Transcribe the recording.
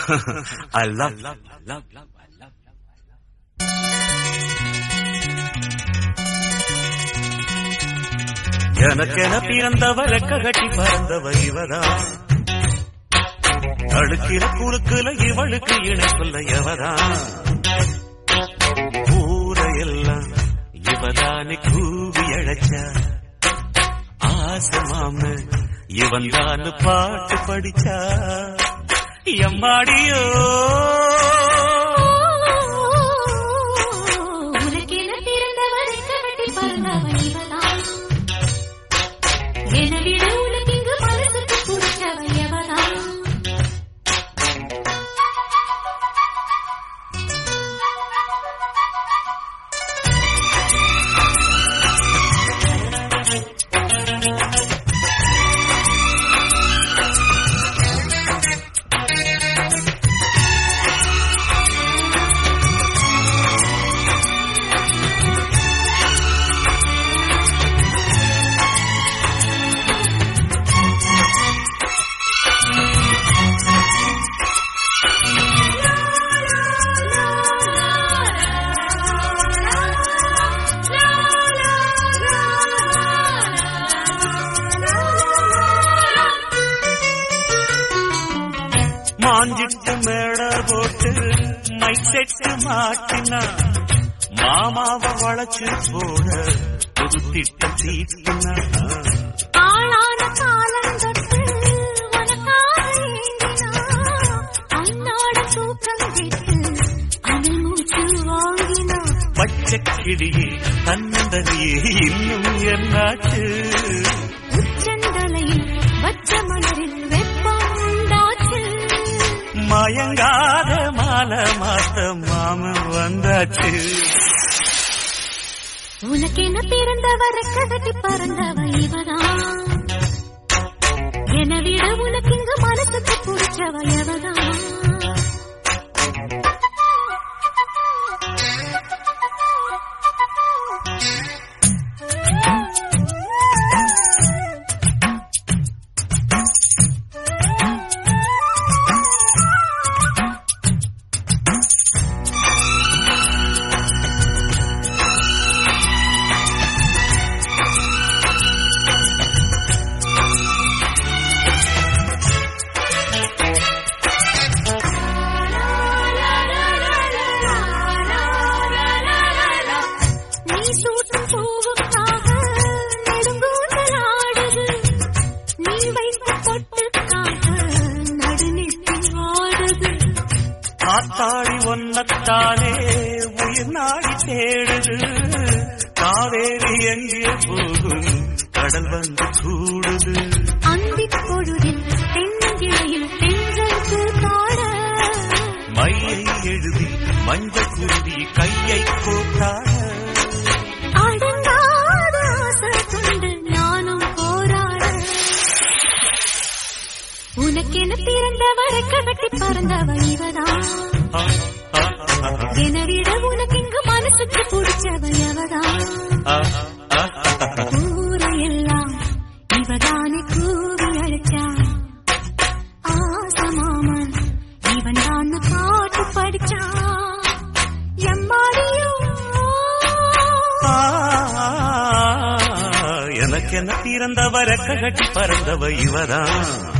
I love, love, love, love, I love. எனக்கென பிறந்தவ ரெக்க கட்டி பறந்தவ இவதான் அழுக்கிற குறுக்குல இவளுக்கு இணை சொல்ல எவதான் ஊரையெல்லாம் இவதானே கூவி அழைச்சா ஆசமாம இவன் தான் பாட்டு படிச்சா எம்மாடியோ உனக்கென பிறந்தவரை கவட்டி பறந்தவன் இவதான் என விட உனக்கிங்கு மனசுக்கு பிடிச்சவன் எவதான் மாஞ்சிட்டு மேட போட்டு மை செட்டு மாட்டினா மாமாவ வளைச்சு போட புது திட்டம் தீட்டினா ஆளான காலம் தொட்டு உனக்காக ஏங்கினா அன்னாட தூக்கம் விட்டு அனல் மூச்சு வாங்கினா பச்சை கிளியே தன்னந்தனியே இன்னும் என்னாச்சு உச்சந்தலையில் வச்ச மலரில் வெப்பம் உண்டாச்சு மயங்காத மாலை மாத்த மாமன் வந்தாச்சு உனக்கென பிறந்தவரை கதட்டி பறந்தவ இவதான் என விட உனக்கு இங்கு மனசுக்கு பிடிச்சவ எவதான் நீ சூட்டும் பூவுக்காக நெடுங்கூந்தல் ஆடுது நீ வைத்த பொட்டுக்காக நடுநிற்கும் ஆடுது காத்தாடி ஒன்னத்தானே உயிர் நாடி தேடுது காவேரி எங்கே போகும் கடல் வந்து கூடுது அந்திப் பொழுதில் தென்னங்கிளையில் தென்றல் கூத்தாட மையை எழுதி மஞ்ச குருவி கையை கோத்தாட அடங்காத ஆசை கொண்டு நானும் போராட உனக்கென பிறந்தவரை கவட்டி பறந்தவ இவதான் ஆ, ஆ, ஆ, என விட உனக்கு இங்கு மனசுக்கு பிடிச்சவ எவதான் ஆ, ஆ, ஆ. ஊரையெல்லாம் இவதானே கூவி அழைச்சா ஆசமாமன் இவன் தான் பாட்டு படிச்சா எம்மாடியோ ஆ, எனக்கென பிறந்தவ ரெக்க கட்டி பறந்தவ இவதான்